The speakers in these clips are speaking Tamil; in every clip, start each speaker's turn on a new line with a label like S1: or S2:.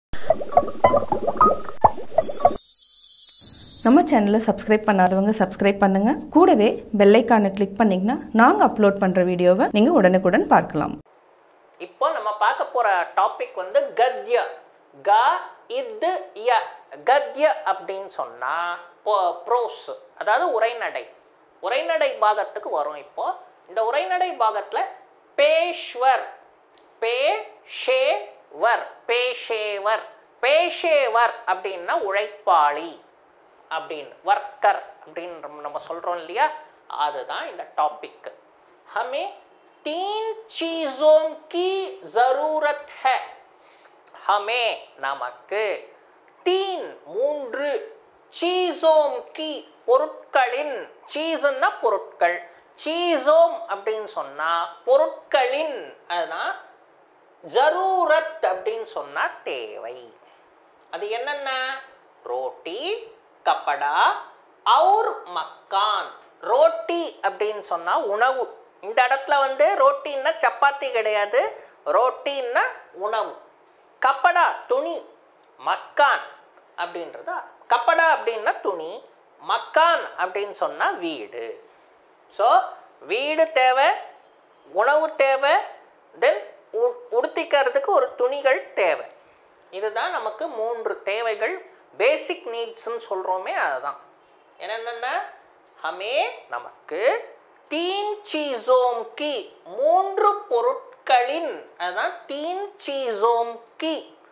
S1: நம்ம சேனலை சப்ஸ்கிரைப் பண்ணாதவங்க சப்ஸ்கிரைப் பண்ணுங்க கூடவே பெல் ஐக்கானை கிளிக் பண்ணிங்கன்னா நாங்கள் அப்லோட் பண்ணுற வீடியோவை நீங்கள் உடனுக்குடன் பார்க்கலாம்
S2: இப்போ நம்ம பார்க்க போற டாபிக் வந்து கத்ய க இது ய கத்ய அப்படின்னு சொன்னா ப்ரோஸ் அதாவது உரைநடை உரைநடை பாகத்துக்கு வரும் இப்போ இந்த உரைநடை பாகத்துல பேஷ்வர் பேஷேவர் பேஷேவர் பேஷேவர் அப்படின்னா உழைப்பாளி அப்படின்னு ஒர்க்கர் அப்படின்னு நம்ம சொல்கிறோம் இல்லையா அதுதான் இந்த டாபிக் हमें तीन चीज़ों की ज़रूरत है हमें நமக்கு தீன் மூன்று சீசோம் கி பொருட்களின் சீஸ்ன்னா பொருட்கள் சீசோம் அப்படின்னு சொன்னா பொருட்களின் அதுதான் ஜரூரத் அப்படின்னு சொன்னா தேவை அது என்னென்ன ரோட்டி கப்படா அவுர் மக்கான் ரோட்டி அப்படின்னு சொன்னா உணவு இந்த இடத்துல வந்து ரோட்டின்னா சப்பாத்தி கிடையாது ரோட்டின்னா உணவு கப்படா துணி மக்கான் அப்படின்றதா கப்படா அப்படின்னா துணி மக்கான் அப்படின்னு சொன்னா வீடு ஸோ வீடு தேவை உணவு தேவை தென் உடுத்திக்கிறதுக்கு ஒரு துணிகள் தேவை இதுதான் நமக்கு மூன்று தேவைகள் பேசிக் நீட்ஸ்ன்னு சொல்கிறோமே அதுதான் என்னென்ன ஹமே நமக்கு தீன் சீசோம் கி மூன்று பொருட்களின் அதுதான் தீன் சீசோம் கி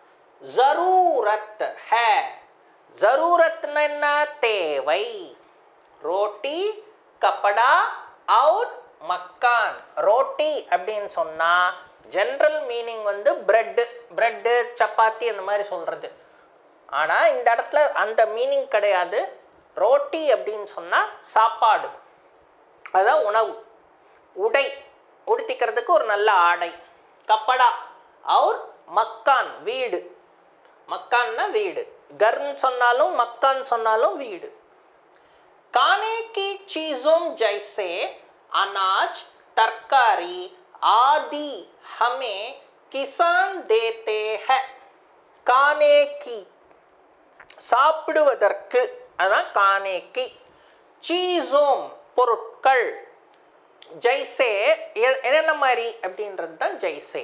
S2: ஜரூரத் ஹே ஜரூரத்னா என்ன தேவை ரோட்டி கப்படா அவுட் மக்கான் ரோட்டி அப்படின்னு சொன்னால் ஜென்ரல் மீனிங் வந்து பிரெட்டு பிரெட்டு சப்பாத்தி அந்த மாதிரி சொல்கிறது ஆனால் இந்த இடத்துல அந்த மீனிங் கிடையாது ரோட்டி அப்படின்னு சொன்னால் சாப்பாடு அதுதான் உணவு உடை உடுத்திக்கிறதுக்கு ஒரு நல்ல ஆடை கப்படா அவர் மக்கான் வீடு மக்கான்னா வீடு கர்ன்னு சொன்னாலும் மக்கான் சொன்னாலும் வீடு खाने की चीज़ों जैसे अनाज तरकारी आदि हमें किसान देते हैं खाने की சாப்பிடுவதற்கு அதான் கானேக்கி சீசோம் பொருட்கள் ஜெய்சே எ- என்னென்ன மாதிரி அப்படின்றது தான் ஜெய்சே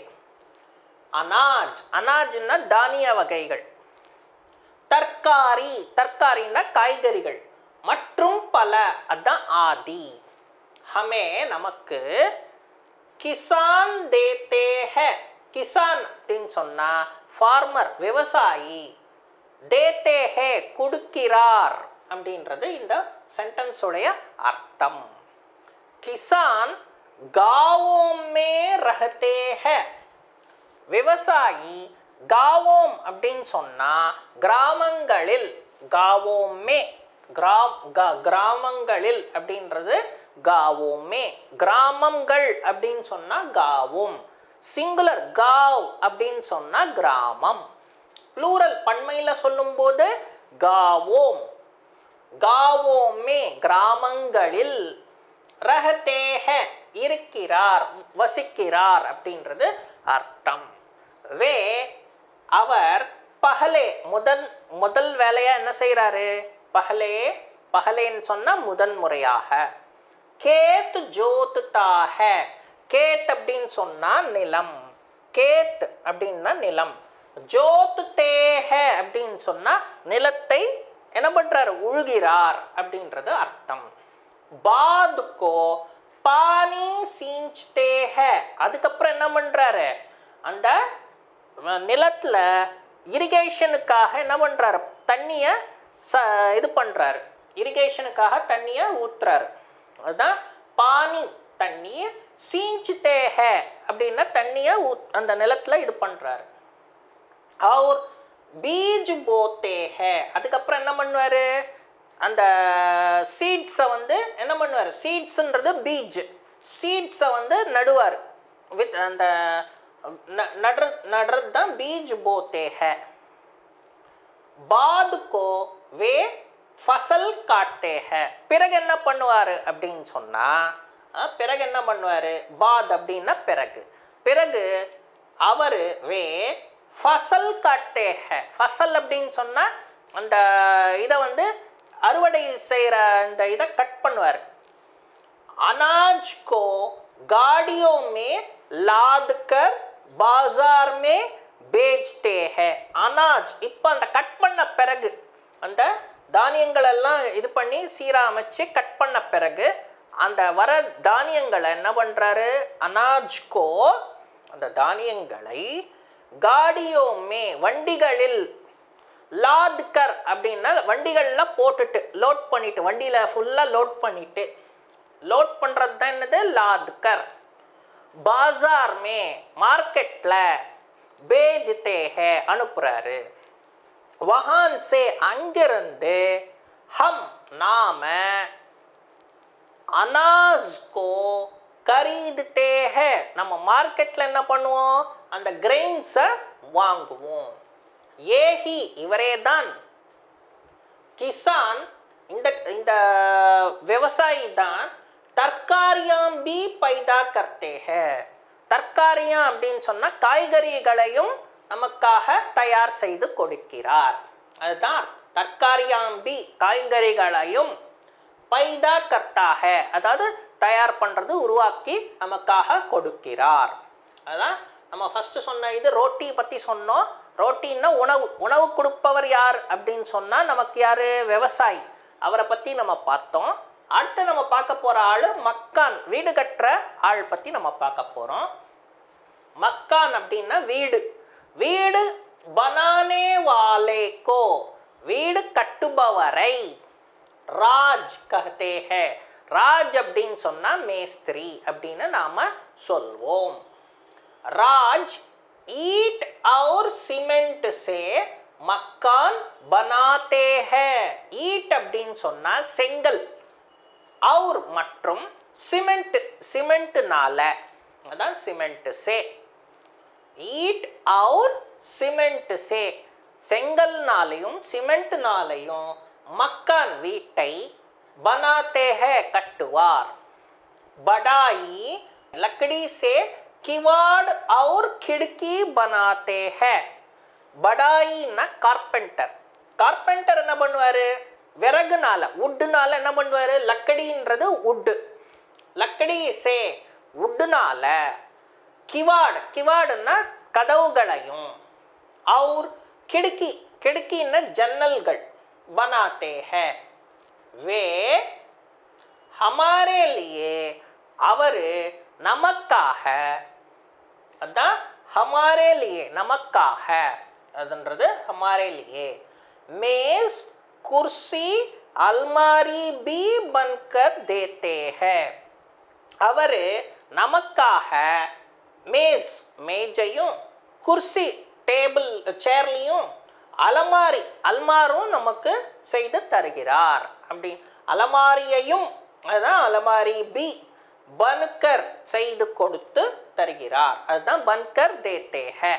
S2: அனாஜ் அனாஜ்னா தானிய வகைகள் தர்காரி தர்காரின்னா காய்கறிகள் மற்றும் பல அதான் ஆதி ஹமே நமக்கு கிசான் தேத்தே ஹே கிசான் அப்படின்னு சொன்னா ஃபார்மர் விவசாயி தேத்தே ஹே கொடுக்கிறார் அப்படின்றது இந்த சென்டென்ஸுடைய அர்த்தம் கிசான் காவோம் மே ரஹத்தே ஹே விவசாயி காவோம் அப்படின்னு சொன்னா கிராமங்களில் காவோமே கிராம் க- கிராமங்களில் அப்படின்றது காவோமே கிராமங்கள் அப்படின்னு சொன்னா காவோம் சிங்குலர் காவ் அப்படின்னு சொன்னா கிராமம் ப்ளூரல் பன்மையில சொல்லும்போது காவோம் காவோமே கிராமங்களில் ரஹத்தேஹ இருக்கிறார் வசிக்கிறார் அப்படின்றது அர்த்தம் வே அவர் பகலே முதல் முதல் வேலையா என்ன செய்றாரு பகலே பகலேன்னு சொன்னா முதன் முறையாக கேத் ஜோத்துதாக கேத் அப்படின்னு சொன்னா நிலம் கேத் அப்படின்னா நிலம் ஜோத்து தேக அப்படின்னு சொன்னா நிலத்தை என்ன பண்றாரு உழுகிறார் அப்படின்றது அர்த்தம் பாதுக்கோ பானி சீஞ்ச்தே ஹே அதுக்கப்புறம் என்ன பண்றாரு அந்த அஹ், நிலத்துல இரிகேஷனுக்காக என்ன பண்றாரு தண்ணிய ச இது பண்றாரு இரிகேஷனுக்காக தண்ணிய ஊத்துறாரு அதுதான் பானி தண்ணீர் சீஞ்ச்தே ஹே அப்படின்னா தண்ணிய ஊத் அந்த நிலத்துல இது பண்றாரு और बीज बोते हैं அதுக்கப்புறம் என்ன பண்ணுவார் அந்த சீட்ஸை வந்து என்ன பண்ணுவார் சீட்ஸுன்றது பீஜ் சீட்ஸை வந்து நடுவார் வித் அந்த ந- நடுற நடுறது தான் பீஜ் போத்தே ஹே बाद को वे फसल काटते हैं பிறகு என்ன பண்ணுவார் அப்படின்னு சொன்னா அஹ், பிறகு என்ன பண்ணுவார் பாத் அப்படின்னா பிறகு பிறகு அவர் வே ஃபசல் காட்டே ஹே ஃபசல் அப்படின்னு சொன்னால் அந்த இதை வந்து அறுவடை செய்கிற இந்த இதை கட் பண்ணுவார் अनाज को गाड़ियों में लाद कर बाजार में बेचते हैं அனாஜ் இப்போ அந்த கட் பண்ண பிறகு அந்த தானியங்கள் எல்லாம் இது பண்ணி சீரா அமைச்சு கட் பண்ண பிறகு அந்த வர தானியங்களை என்ன பண்ணுறாரு அனாஜ்கோ அந்த தானியங்களை காடியோமே வண்டிகளில் லாத்கர் அப்படின்னா வண்டிகளில் போட்டுட்டு லோட் பண்ணிட்டு வண்டியில் ஃபுல்லாக லோட் பண்ணிட்டு லோட் பண்ணுறது தான் என்னது லாத்கர் பாசார் மே மார்க்கெட்டில் பேஜ்தே ஹே அனுப்புகிறாரு வஹான் சே அங்கிருந்து ஹம் நாம அனாஸ் கோ கரீதுத்தே ஹே நம்ம மார்க்கெட்டில் என்ன பண்ணுவோம் அந்த கிரெயின்ஸை வாங்குவோம் ஏஹி இவரே தான் கிசான் இந்த இந்த விவசாயி தான் தற்காரியாம் பி பைதா கர்த்தே ஹே தற்காரியம் அப்படின்னு சொன்னால் காய்கறிகளையும் நமக்காக தயார் செய்து கொடுக்கிறார் அதுதான் தற்காரியாம்பி காய்கறிகளையும் பைதா கர்த்தாக அதாவது தயார் பண்ணுறது உருவாக்கி நமக்காக கொடுக்கிறார் அதான் நம்ம ஃபஸ்ட்டு சொன்ன இது ரோட்டி பற்றி சொன்னோம் ரோட்டின்னா உணவு உணவு கொடுப்பவர் யார் அப்படின்னு சொன்னால் நமக்கு யார் விவசாயி அவரை பற்றி நம்ம பார்த்தோம் அடுத்து நம்ம பார்க்க போகிற ஆள் மக்கான் வீடு கட்டுற ஆள் பற்றி நம்ம பார்க்க போகிறோம் மக்கான் அப்படின்னா வீடு வீடு பனானே வாலேக்கோ வீடு கட்டுபவரை ராஜ் கஹத்தே ஹே ராஜ் அப்படின்னு சொன்னால் மேஸ்திரி அப்படின்னு நாம் சொல்வோம் राज ईट और सीमेंट से मकान बनाते हैं ஈட் அப்படின்னு சொன்னா செங்கல் அவுர் மற்றும் சிமெண்ட் சிமெண்ட்னால அதான் சிமெண்ட் சே ஈட் அவுர் சிமெண்ட் சே செங்கல்னாலையும் சிமெண்ட்னாலையும் மக்கான் வீட்டை பனாத்தே ஹே கட்டுவார் बड़ाई लकड़ी से किवाड़ और खिड़की बनाते हैं படாயின்னா கார்பெண்டர் கார்பெண்டர் என்ன பண்ணுவார் விறகுனால உட்டுனால என்ன பண்ணுவார் லக்கடின்றது உட்டு லக்கடி சே உட்டுனால கிவாடு கிவாடுன்னா கதவுகளையும் और खिड़की खिड़कीன்னா ஜன்னல்கள் बनाते हैं वे हमारे लिए அவர் நமக்காக அதான் ஹமாரே லியே நமக்காக அதுன்றது ஹமாரே லியே மேஸ் குர்சி அல்மாரி பி பன்கர் தேத்தே ஹே அவர் நமக்காக மேஸ் மேஜையும் குர்சி டேபிள் சேர்லையும் அலமாரி அல்மாரும் நமக்கு செய்து தருகிறார் அப்படி அலமாரியையும் அதுதான் அலமாரி பி பன்கர் செய்து கொடுத்து தருகிறார் அதுதான் பன்கர் தேத்தே ஹே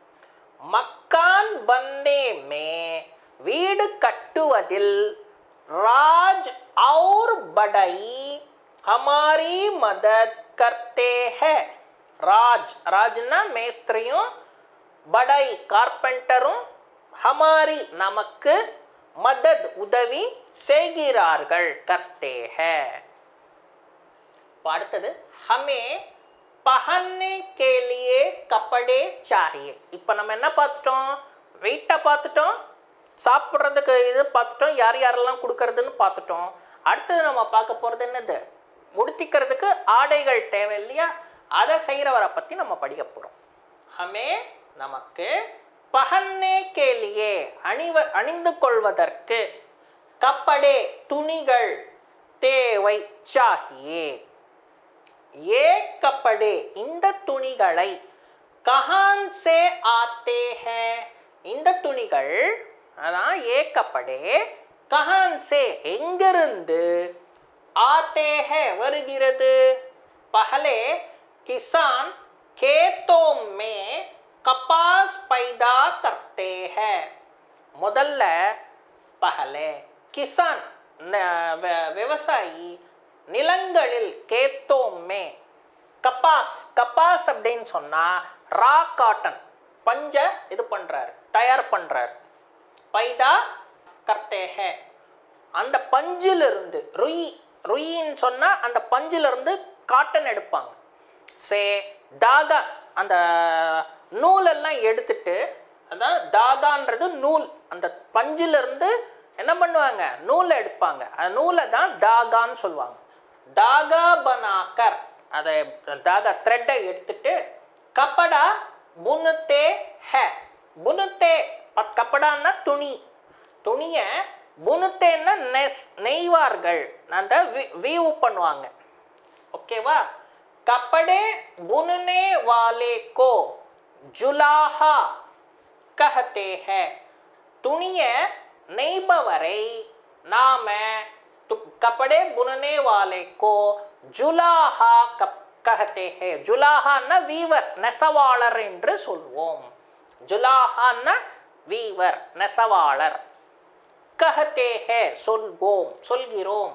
S2: மக்கான் பன்னே மே வீடு கட்டுவதில் ராஜ் और बड़ाई हमारी मदद करते हैं ராஜ் ராஜ்னா மேஸ்திரியும் படாய் கார்பெண்டரும் ஹமாரி நமக்கு மதத் உதவி செய்கிறார்கள் கர்த்தே ஹே இப்போ அடுத்தது ஹமே பஹன்னே கேலியே கப்படே சாரியே இப்போ நம்ம என்ன பார்த்துட்டோம் வெயிட்டை பார்த்துட்டோம் சாப்பிட்றதுக்கு இது பார்த்துட்டோம் யார் யாரெல்லாம் கொடுக்கறதுன்னு பார்த்துட்டோம் அடுத்தது நம்ம பார்க்க போகிறது என்னது உடுத்திக்கிறதுக்கு ஆடைகள் தேவை இல்லையா அதை செய்கிறவரை பற்றி நம்ம படிக்க போகிறோம் ஹமே நமக்கு பஹன்னே கேலியே அணிவ அணிந்து கொள்வதற்கு கப்படே துணிகள் தேவை சாகியே ஏ கப்படே இந்த துணிகளை கஹான் சே ஆத்தே ஹே இந்த துணிகள் அதான் ஏ கப்படே கஹான் சே எங்கிருந்து ஆத்தே ஹே வருகிறது பஹலே கிசான் खेतों में कपास पैदा करते हैं முதல்ல பகலே கிசான் ந- வ- விவசாயி நிலங்களில் கேத்தோமே கப்பாஸ் கப்பாஸ் அப்படின்னு சொன்னால் ரா காட்டன் பஞ்சை இது பண்ணுறாரு தயார் பண்ணுறாரு பைதா கர்த்தே ஹே அந்த பஞ்சிலிருந்து ருயி ருயின்னு சொன்னால் அந்த பஞ்சிலிருந்து காட்டன் எடுப்பாங்க சே தாகா அந்த நூலெல்லாம் எடுத்துட்டு அதான் தாகான்றது நூல் அந்த பஞ்சிலிருந்து என்ன பண்ணுவாங்க நூலை எடுப்பாங்க அந்த நூலை தான் தாகான்னு சொல்லுவாங்க தாகா பனாக்கர் அதை தாகா த்ரெட்டை எடுத்துட்டு கப்படா புனுத்தே ஹே புனுத்தே ப- கப்படான்னா துணி துணியை புனுத்தேன்னா நெஸ் நெய்வார்கள் அந்த வீவு பண்ணுவாங்க ஓகேவா கப்படே புனने वाले को जुलाहा कहते हैं துணிய நெய்பவரை நாம து- கப்படே புனने वाले को जुलाहा கப் कहते हैं ஜுலாஹான்னா வீவர் நெசவாளர் என்று சொல்வோம் ஜுலாஹான்னா வீவர் நெசவாளர் கஹத்தே ஹே சொல்வோம் சொல்கிறோம்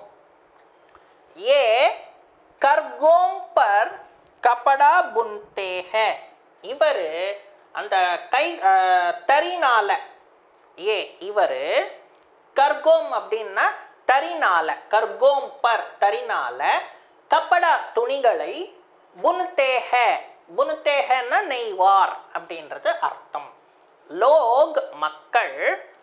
S2: ये கர்கோம் பர் கபடா புன்தே ஹே இவர் அந்த கை அஹ், தறினால ஏ இவர் கர்கோம் அப்படின்னா தறினால கர்கோம் பர் தறினால கப்படா துணிகளை புனுத்தேக புனுத்தேகன்னா நெய்வார் அப்படின்றது அர்த்தம் லோக் மக்கள்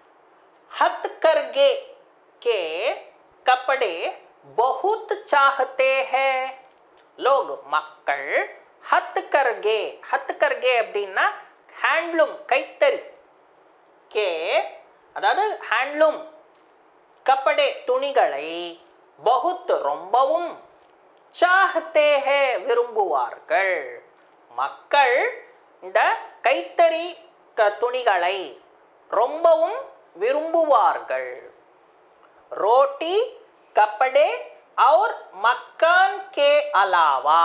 S2: हथ करगे के कपड़े बहुत चाहते हैं लोग மக்கள் ஹத் கர்கே ஹத் கர்கே அப்படின்னா ஹேண்ட்லூம் கைத்தறி கே அதாவது ஹேண்ட்லூம் கப்படே துணிகளை பகுத் ரொம்பவும் சாஹத்தே ஹே விரும்புவார்கள் மக்கள் இந்த கைத்தறி க துணிகளை ரொம்பவும் விரும்புவார்கள் ரோட்டி கப்படே और மக்கான் கே அலாவா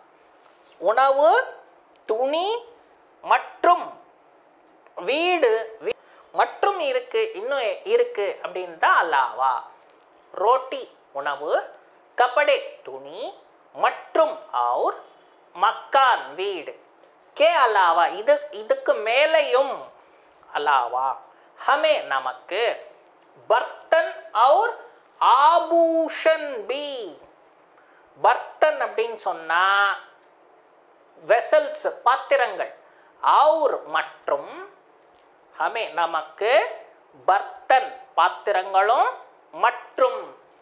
S2: உணவு துணி மற்றும் வீடு வீ- மற்றும் இருக்கு இன்னும் இருக்கு அப்படின்னு தான் அல்லாவா ரோட்டி உணவு கப்படே துணி மற்றும் और மக்கான் வீடு கே அலாவா இது இதுக்கு மேலேயும் அலாவா ஹமே நமக்கு பர்த்தன் और ஆபூஷன் பி பர்த்தன் அப்படின்னு சொன்னா வெசல்ஸ் பாத்திரங்கள் ஆர் மற்றும் ஹமே நமக்கு பர்த்தன் பாத்திரங்களும் மற்றும்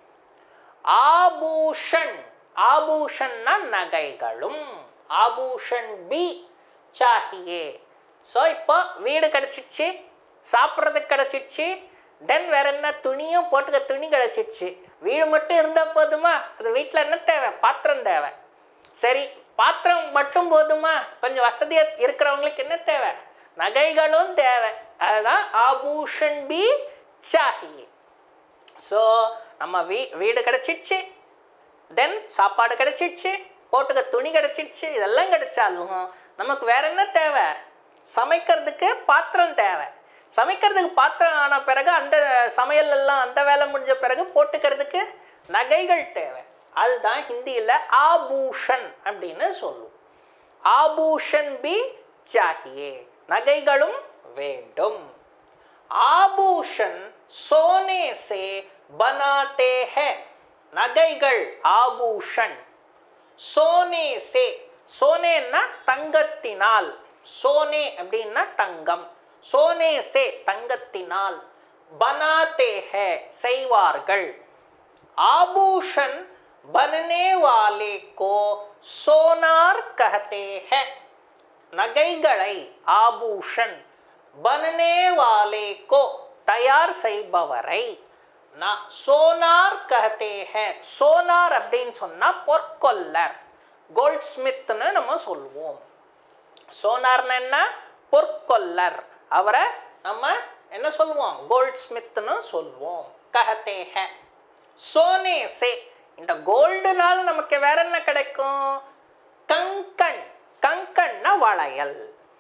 S2: ஆபூஷன் ஆபூஷன்னா நகைகளும் ஆபூஷன் பி சாஹியே ஸோ இப்போ வீடு கிடச்சிடுச்சு சாப்பிட்றதுக்கு கிடச்சிடுச்சு தென் வேற என்ன துணியும் போட்டுக்க துணி கிடச்சிடுச்சு வீடு மட்டும் இருந்தால் போதுமா அது வீட்டில் என்ன தேவை பாத்திரம் தேவை சரி பாத்திரம் மட்டும் போதுமா கொஞ்சம் வசதியாக இருக்கிறவங்களுக்கு என்ன தேவை நகைகளும் தேவை அதுதான் ஆபூஷன் பி சாஹியே ஸோ நம்ம வீ வீடு கிடச்சிடுச்சு தென் சாப்பாடு கிடச்சிடுச்சு போட்டுக்க துணி கிடச்சிடுச்சு இதெல்லாம் கிடைச்சாலும் நமக்கு வேற என்ன தேவை சமைக்கிறதுக்கு பாத்திரம் தேவை சமைக்கிறதுக்கு பாத்திரம் ஆன பிறகு அந்த சமையல் எல்லாம் அந்த வேலை முடிஞ்ச பிறகு போட்டுக்கிறதுக்கு நகைகள் தேவை அதுதான் ஹிந்தியில் ஆபூஷன் அப்படின்னு சொல்லுவோம் ஆபூஷன் பி சாஹியே நகைகளும் வேண்டும் आभूषण सोने से बनाते हैं நகைகள் ஆபூஷன் சோனே சே சோனேன்னா தங்கத்தினால் சோனே அப்படின்னா தங்கம் சோனே சே தங்கத்தினால் பனாத்தே ஹே செய்வார்கள் आभूषण बनने वाले को सोनार कहते हैं நகைகளை ஆபூஷன் பனனே வாலே கோ தயார் செய்பவரை நான் சோனார் கஹத்தே ஹே சோனார் அப்படின்னு சொன்னா பொற்கொல்லர் கோல்ட் ஸ்மித்னு நம்ம சொல்லுவோம் சோனார்னு என்ன பொற்கொல்லர் அவரை நம்ம என்ன சொல்லுவோம் கோல்ட் ஸ்மித்னு சொல்லுவோம் கஹத்தே ஹே சோனே சே இந்த கோல்டுனால நமக்கு வேற என்ன கிடைக்கும் கங்கன் கங்கன்னா வளையல்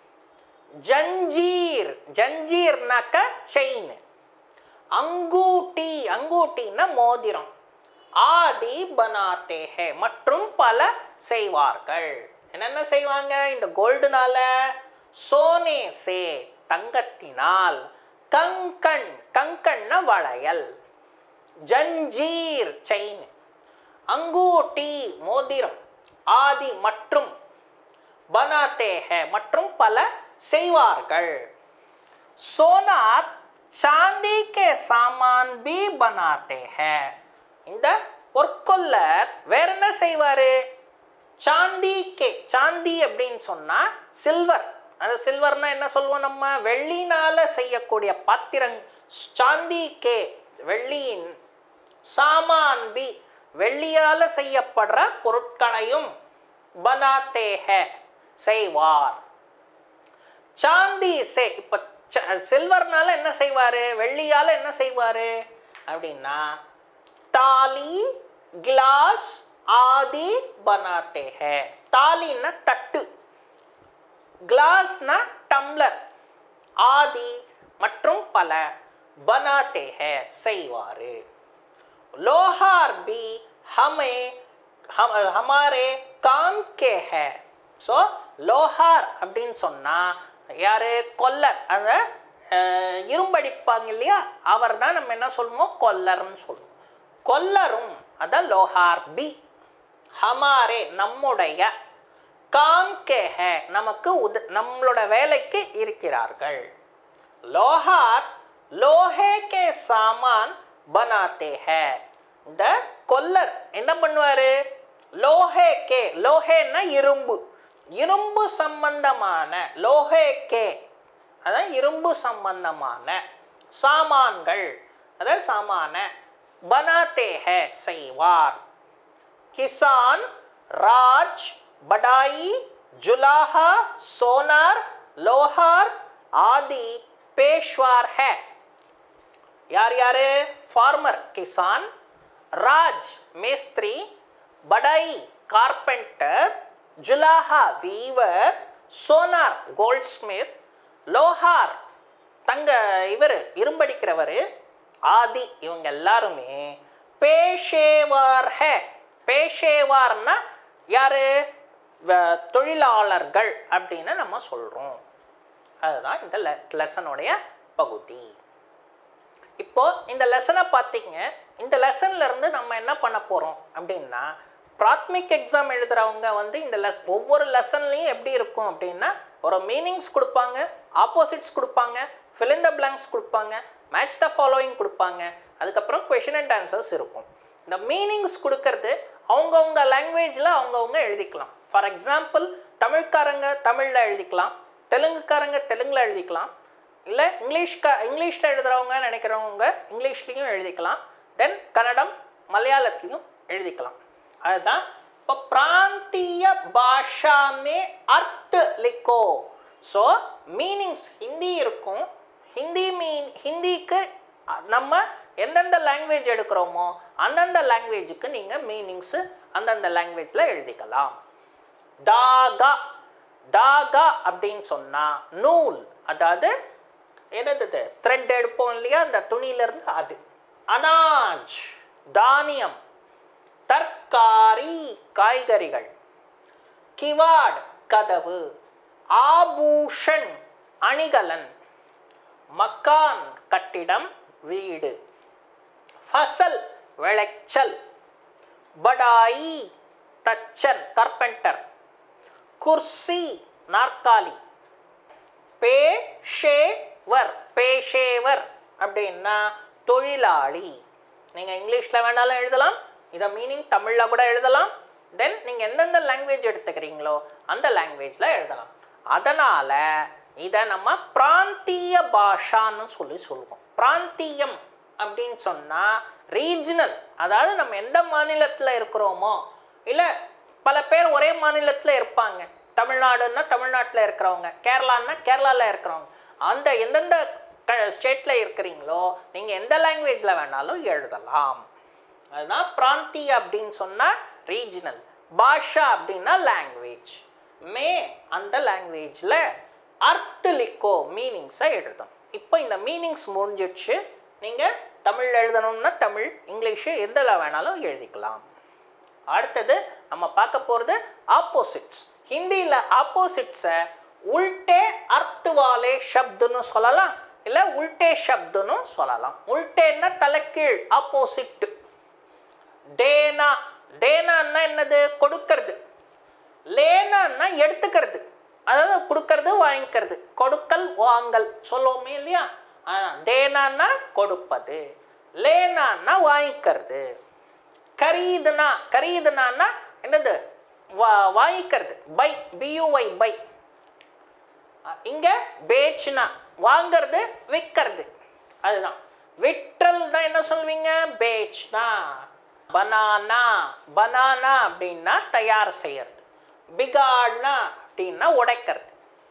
S2: ஜஞ்சீர் ஜஞ்சீர்னாக்க செயின் அங்கூட்டி அங்கூட்டின்னா மோதிரம் ஆதி பனாத்தே ஹே மற்றும் பல செய்வார்கள் என்னென்ன செய்வாங்க இந்த கோல்டுனால சோனே சே தங்கத்தினால் கங்கண் கங்கண்ண வளையல் ஜஞ்சீர் செயின் அங்கூட்டி மோதிரம் ஆதி மற்றும் பனாத்தே ஹே மற்றும் பல செய்வார்கள் सोनार चांदी के सामान भी बनाते हैं இந்த பொற்கொல்லர் வேற என்ன செய்வாரு சாந்தி கே சாந்தி அப்படின்னு சொன்னா சில்வர் அந்த சில்வர்னா என்ன சொல்லுவோம் நம்ம வெள்ளினால செய்யக்கூடிய பாத்திரங் சாந்தி கே வெள்ளியின் சாமான் பி வெள்ளியால செய்யப்படுற பொருட்களையும் பனாத்தே ஹே செய்வார் சாந்தி சே இப்போ சில்வர்னால என்ன செய்வார் வெள்ளியால் என்ன செய்வார் அப்படின்னா தாலி கிளாஸ் ஆதி பனாத்தே ஹே தாலின்னா தட்டு கிளாஸ்னா டம்ளர் ஆதி மற்றும் பல பனாத்தே ஹே செய்வார் लोहार भी हमें हम हमारे काम के है ஸோ லோஹார் அப்படின்னு சொன்னால் யார் கொல்லர் அந்த அஹ், இரும்படிப்பாங்க இல்லையா அவர் தான் நம்ம என்ன சொல்லுவோம் கொல்லர்னு சொல்லுவோம் கொல்லரும் அதான் லோஹார் பி ஹமாரே நம்முடைய காம் கே ஹே நமக்கு உத நம்மளோட வேலைக்கு இருக்கிறார்கள் लोहार लोहे के सामान बनाते हैं இந்த கொல்லர் என்ன பண்ணுவாரு லோஹே கே லோஹேன்னா இரும்பு இரும்பு சம்பந்தமான லோஹே கே அதான் இரும்பு சம்பந்தமான சாமான்கள் அதாவது சாமான பனாத்தே ஹே செய்வார் किसान राज बडाई जुलाहा सोनार लोहार आदि पेशवार है यार यार फार्मर किसान राज मेस्त्री बडाई कारपेंटर जुलाहा वीवर सोनाர் கோல்ட்ஸ்மித் லோஹார் தங்க இவர் இரும்படிக்கிறவர் ஆதி இவங்க எல்லாருமே பேஷேவார் ஹே பேஷேவார்னா யாரு வ- தொழிலாளர்கள் அப்படின்னு நம்ம சொல்கிறோம் அதுதான் இந்த லெசனுடைய பகுதி இப்போ இந்த லெசனை பார்த்தீங்க இந்த லெசன்ல இருந்து நம்ம என்ன பண்ண போகிறோம் அப்படின்னா பிராத்மிக் எக்ஸாம் எழுதுறவங்க வந்து இந்த லெஸ் ஒவ்வொரு லெசன்லையும் எப்படி இருக்கும் அப்படின்னா ஒரு மீனிங்ஸ் கொடுப்பாங்க ஆப்போசிட்ஸ் கொடுப்பாங்க fill in the blanks கொடுப்பாங்க மேட்ச் த ஃபாலோயிங் கொடுப்பாங்க அதுக்கப்புறம் கொஷின் அண்ட் ஆன்சர்ஸ் இருக்கும் இந்த மீனிங்ஸ் கொடுக்கறது அவங்கவுங்க லாங்குவேஜில் அவங்கவுங்க எழுதிக்கலாம் ஃபார் எக்ஸாம்பிள் தமிழ்காரங்க தமிழில் எழுதிக்கலாம் தெலுங்குக்காரங்க தெலுங்கில் எழுதிக்கலாம் இல்லை இங்கிலீஷ் க இங்கிலீஷில் எழுதுகிறவங்க நினைக்கிறவங்க இங்கிலீஷ்லேயும் எழுதிக்கலாம் தென் கன்னடம் மலையாளத்துலேயும் எழுதிக்கலாம் அதுதான் இப்போ பிராந்திய பாஷாமே அர்த் லிக்கோ ஸோ மீனிங்ஸ் ஹிந்தி இருக்கும் ஹிந்தி மீன் ஹிந்திக்கு அ- நம்ம எந்தெந்த லாங்குவேஜ் எடுக்கிறோமோ அந்தந்த லாங்குவேஜுக்கு நீங்கள் மீனிங்ஸு அந்தந்த லாங்குவேஜில் எழுதிக்கலாம் தாகா தாகா அப்படின்னு சொன்னா நூல் அதாவது என்னது த்ரெட் எடுப்போம் இல்லையா அந்த துணியிலிருந்து அது அனாஜ் தானியம் தற்காரி காய்கறிகள் கிவாட் கதவு ஆபூஷன் அணிகலன் மக்கான் கட்டிடம் வீடு ஃபசல் விளைச்சல் படாயி தச்சன் கர்பெண்டர் குர்சி நாற்காலி பேஷேவர் பேஷேவர் அப்படின்னா தொழிலாளி நீங்கள் இங்கிலீஷில் வேணாலும் எழுதலாம் இதை மீனிங் தமிழில் கூட எழுதலாம் தென் நீங்கள் எந்தெந்த லாங்குவேஜ் எடுத்துக்கிறீங்களோ அந்த லாங்குவேஜில் எழுதலாம் அதனால் இதை நம்ம பிராந்திய பாஷான்னு சொல்லி சொல்லுவோம் பிராந்தியம் அப்படின்னு சொன்னால் ரீஜனல் அதாவது நம்ம எந்த மாநிலத்தில் இருக்கிறோமோ இல்லை பல பேர் ஒரே மாநிலத்தில் இருப்பாங்க தமிழ்நாடுன்னா தமிழ்நாட்டில் இருக்கிறவங்க கேரளான்னா கேரளாவில் இருக்கிறவங்க அந்த எந்தெந்த க ஸ்டேட்டில் இருக்கிறீங்களோ நீங்கள் எந்த லாங்குவேஜில் வேணாலும் எழுதலாம் அதுதான் பிராந்திய அப்படின்னு சொன்னால் ரீஜனல் பாஷா அப்படின்னா லாங்குவேஜ் மே அந்த லாங்குவேஜில் அர்த்தலிக்கோ மீனிங்ஸை எழுதணும் இப்போ இந்த மீனிங்ஸ் முடிஞ்சிடுச்சு நீங்கள் தமிழ் எழுதணும்னா தமிழ் இங்கிலீஷு எதில் வேணாலும் எழுதிக்கலாம் அடுத்தது நம்ம பார்க்க போகிறது ஆப்போசிட்ஸ் ஹிந்தியில் ஆப்போசிட்ஸை உல்டே அர்த்துவாலே ஷப்துன்னு சொல்லலாம் இல்லை உல்டே ஷப்துன்னு சொல்லலாம் உல்டேன்னா தலைக்கீழ் ஆப்போசிட் டேனா டேனான்னா என்னது கொடுக்கறது லேனான்னா எடுத்துக்கிறது அதாவது கொடுக்கறது வாங்கிக்கிறது கொடுக்கல் வாங்கல் சொல்லுவோமே இல்லையா ஆஹ், டேனான்னா கொடுப்பது லேனான்னா வாங்கிக்கிறது கரீதுனா கரீதுனான்னா என்னது வா வாங்கிக்கிறது பை பியூஐ பை இங்க பேச்சுனா வாங்கிறது விற்கிறது அதுதான் விற்றல் தான் என்ன சொல்வீங்க பேச்னா பனானா பனானா அப்படின்னா தயார் செய்யறது பிகாட்னா அப்படின்னா உடைக்கிறது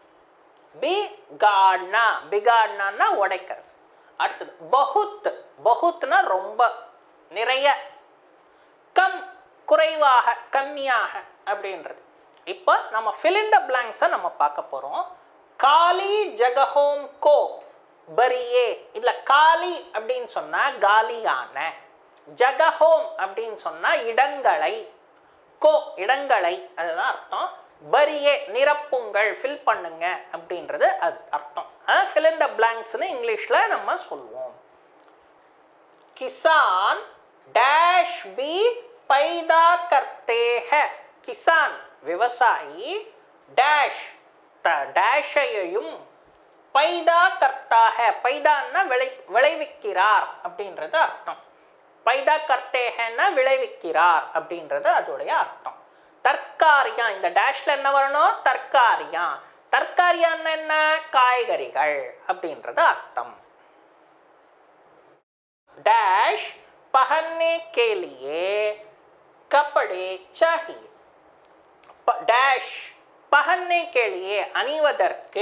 S2: பிகாட்னா பிகாட்னா உடைக்கிறது அடுத்தது பகுத் பகுத்னா ரொம்ப நிறைய கம் குறைவாக கம்மியாக அப்படின்றது இப்போ நம்ம fill in the blanks-அ நம்ம பார்க்க போகிறோம் காலி ஜகஹோம் கோ பரியே இல்லை காலி அப்படின்னு சொன்னால் காலியான ஜகஹோம் அப்படின்னு சொன்னால் இடங்களை கோ இடங்களை அதுதான் அர்த்தம் பரியே நிரப்புங்கள் ஃபில் பண்ணுங்க அப்படின்றது அது அர்த்தம் அதான் fill in the blanks-னு இங்கிலீஷில் நம்ம சொல்லுவோம் किसान डैश भी पैदा करते हैं किसान விவசாயி டேஷ் த டேஷையும் பைதா கர்த்தா ஹே பைதான்னா விளை விளைவிக்கிறார் அப்படின்றது அர்த்தம் பைதா கர்த்தேகன்னா விளைவிக்கிறார் அப்படின்றது அதோடைய அர்த்தம் தற்காரியா இந்த டேஷ்ல என்ன வரணும் தற்காரியா தற்காரியான்னு என்ன காய்கறிகள் அப்படின்றது அர்த்தம் डैश पहनने के लिए कपड़े चाहिए प- डैश पहनने के लिए அணிவதற்கு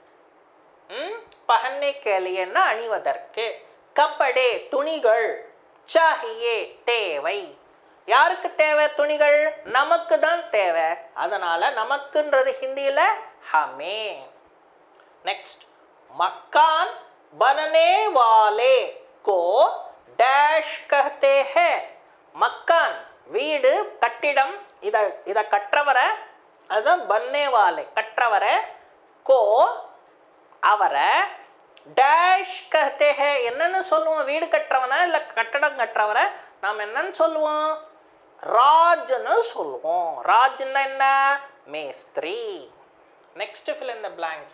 S2: ம், पहनने के लिए னா அணிவதற்கு கப்படே துணிகள் சாஹியே தேவை யாருக்கு தேவை துணிகள் நமக்கு தான் தேவை அதனால நமக்குன்றது ஹிந்தியில் ஹமே नेक्स्ट मकान बनने वाले को डैश कहते हैं மக்கான் வீடு கட்டிடம் இதை இதை கற்றவரை அதுதான் பன்னே வாலே கற்றவரை கோ அவரை டேஷ் கஹத்தே ஹே என்னன்னு சொல்லுவோம் வீடு கட்டுறவனா இல்லை கட்டடம் கட்டுறவரை நாம் என்னன்னு சொல்லுவோம் ராஜ்னு சொல்லுவோம் ராஜ்னா என்ன மேஸ்திரி next fill in the blanks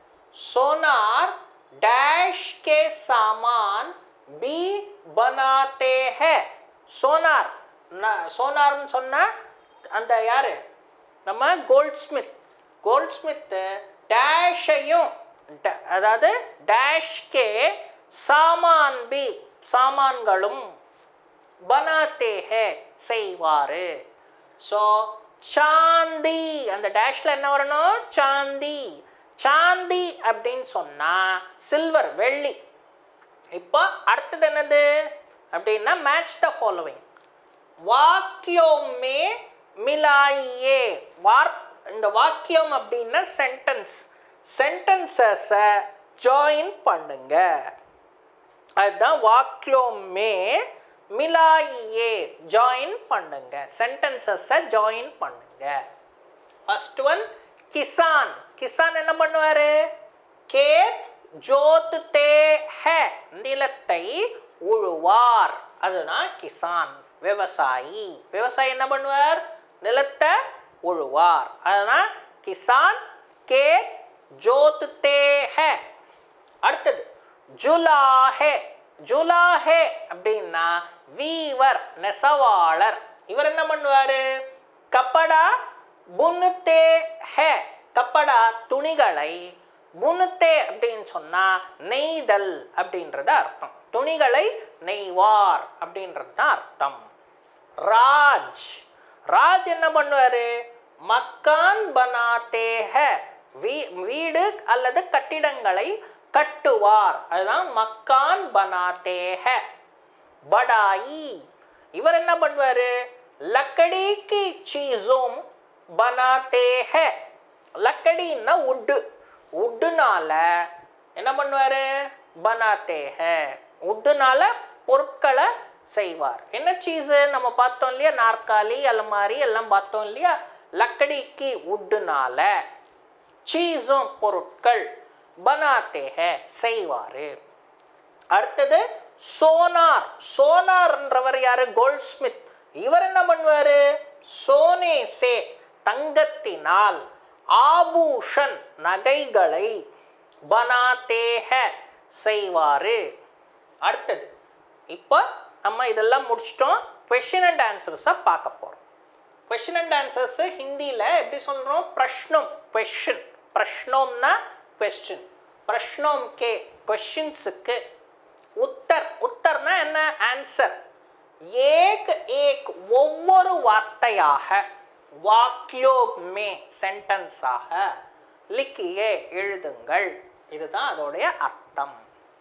S2: सोनार डैश के सामान भी बनाते हैं சோனார் சோனார்னு சொன்னால் அந்த யார் நம்ம கோல்ட் ஸ்மித் கோல்ட் ஸ்மித்து டேஷையும் ட- அதாவது டேஷ்கே சாமான் பி சாமான்களும் பனாத்தே ஹே செய்வாரு ஸோ சாந்தி அந்த டேஷ்ல என்ன வரணும் சாந்தி சாந்தி அப்படின்னு சொன்னா சில்வர் வெள்ளி இப்போ அடுத்தது என்னது அப்படின்னா மேட்ச் த ஃபாலோவிங் வாக்கியம் மே மிலாயே வார் இந்த வாக்கியம் அப்படின்னா சென்டென்ஸ் சென்டென்சஸை ஜாயின் பண்ணுங்க அதுதான் வாக்கியம் மே மிலாயே ஜாயின் பண்ணுங்க சென்டென்சஸை ஜாயின் பண்ணுங்க ஃபர்ஸ்ட் ஒன் கிசான் கிசான் என்ன பண்ணுவாரு கேத் ஜோத்துதே ஹே நிலத்தை உழுவார் அதுதான் கிசான் விவசாயி விவசாயி என்ன பண்ணுவார் நிலத்தை உழுவார் அதுதான் கிசான் கேத் ஜோத்துதே ஹே அடுத்தது ஜுலாஹே ஜுலாஹே அப்படின்னா வீவர் நெசவாளர் இவர் என்ன பண்ணுவாரு கப்படா புனுத்தே ஹே கப்படா துணிகளை புனுத்தே அப்படின்னு சொன்னா நெய்தல் அப்படின்றது அர்த்தம் துணிகளை நெய்வார் அப்படின்றது தான் அர்த்தம் ராஜ் ராஜ் என்ன பண்ணுவாரு மக்கான் பனாத்தே ஹே வீ வீடு அல்லது கட்டிடங்களை கட்டுவார் அதுதான் மக்கான் பனாத்தே ஹே படாயி இவர் என்ன பண்ணுவாரு லக்கடி கி சீஸும் பனாத்தே ஹே லக்கடின்னா உட்டு உட்டுனால என்ன பண்ணுவாரு பனாத்தே ஹே உட்டுனால பொருட்களை செய்வார் என்ன சீஸு நம்ம பார்த்தோம் இல்லையா நாற்காலி அலமாரி எல்லாம் பார்த்தோம் இல்லையா லக்கடிக்கு உட்டுனால சீஸும் பொருட்கள் பனாத்தே ஹே செய்வாரு அடுத்தது சோனார் சோனார்ன்றவர் யாரு கோல்ட் ஸ்மித் இவர் என்ன பண்ணுவாரு சோனே சே தங்கத்தினால் ஆபூஷன் நகைகளை பனாத்தேக செய்வாரு அடுத்தது இப்போ நம்ம இதெல்லாம் முடிச்சிட்டோம் கொஷின் அண்ட் ஆன்சர்ஸை பார்க்க போகிறோம் கொஷின் அண்ட் ஆன்சர்ஸ் ஹிந்தியில் எப்படி சொல்கிறோம் பிரஷ்னம் கொஷின் பிரஷ்னோம்னா கொஸ்டின் பிரஷ்னோம் கே கொஷின்ஸுக்கு உத்தர் உத்தர்னா என்ன ஆன்சர் ஏக் ஏக் ஒவ்வொரு வார்த்தையாக வாக்கியோக் மே சென்டென்ஸாக லிக்கியே எழுதுங்கள் இதுதான் அதோடைய அர்த்தம்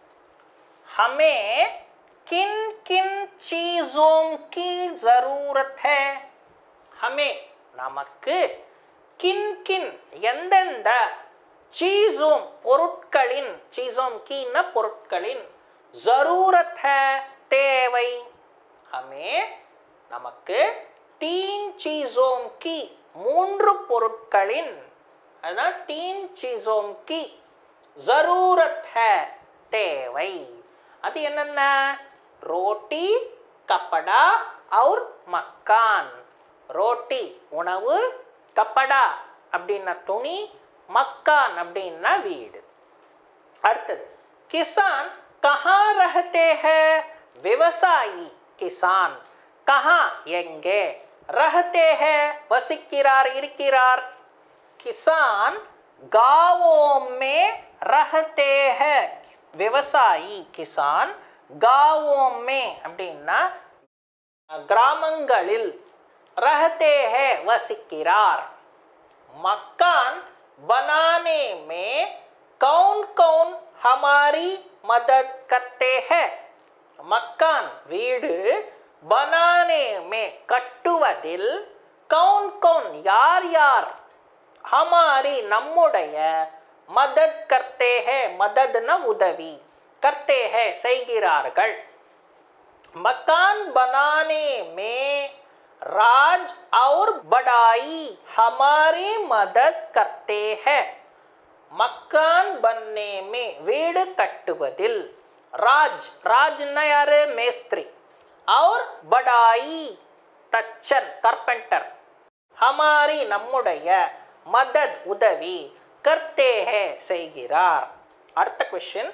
S2: हमें किन किन चीज़ों की ज़रूरत है हमें நமக்கு கின் கின் எந்தெந்த சீஸும் பொருட்களின் சீஸோம் கீன பொருட்களின் ஜரூரத் ஹே தேவை ஹமே நமக்கு தீன் சீஸோம் கி மூன்று பொருட்களின் அதுதான் தீன் சீஸோம் கி ஜரூரத் ஹே தேவை அது என்னென்ன ரோட்டி கப்படா அவுர் மக்கான் ரோட்டி உணவு கப்படா அப்படின்னா துணி மக்கான் அப்படின்னா வீடு அடுத்தது கிசான் கஹா ரஹத்தே ஹே விவசாயி கிசான் கஹா எங்கே ரஹத்தே ஹே வசிக்கிறார் இருக்கிறார் किसान गांवों में रहते हैं விவசாயி கிசான் गांवों में அப்படின்னா கிராமங்களில் रहते हैं வசிக்கிறார் मकान बनाने में कौन कौन हमारी मदद करते हैं மக்கான் வீடு பனானே மே கட்டுவதில் கவுன் கவுன் யார் யார் ஹமாரி நம்முடைய மதத் கர்த்தே ஹே மதத்னா உதவி கர்த்தே ஹே செய்கிறார்கள் मकान बनाने में राज और बड़ाई हमारी मदद करते हैं மக்கான் பன்னே மே வீடு கட்டுவதில் ராஜ் ராஜ்னா யாரு மேஸ்திரி அவர் படாயி தச்சன் கர்பெண்டர் ஹமாரி நம்முடைய மதத் உதவி கர்த்தே ஹே செய்கிறார் அடுத்த கொஸ்டின்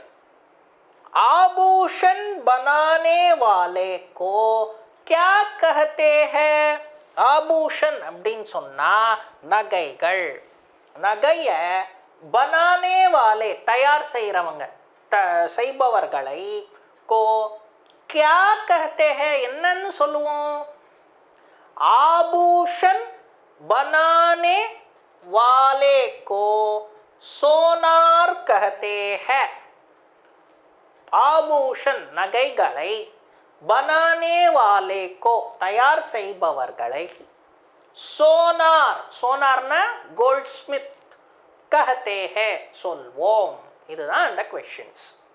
S2: आभूषण बनाने वाले को क्या कहते हैं ஆபூஷன் அப்படின்னு சொன்னா நகைகள் நகைய பனானே வாலே தயார் செய்கிறவங்க த செய்பவர்களை கோ கியா கஹத்தே ஹே என்னன்னு சொல்லுவோம் ஆபூஷன் பனானே வாலே கோ சோனார் கஹத்தே ஹே ஆபூஷன் நகைகளை பனானே வாலே கோ தயார் செய்பவர்களை சோனார் சோனார்னா கோல்ட் ஸ்மித் கஹத்தே ஹே சொல்வோம் இதுதான் இந்த கொஷின்ஸ்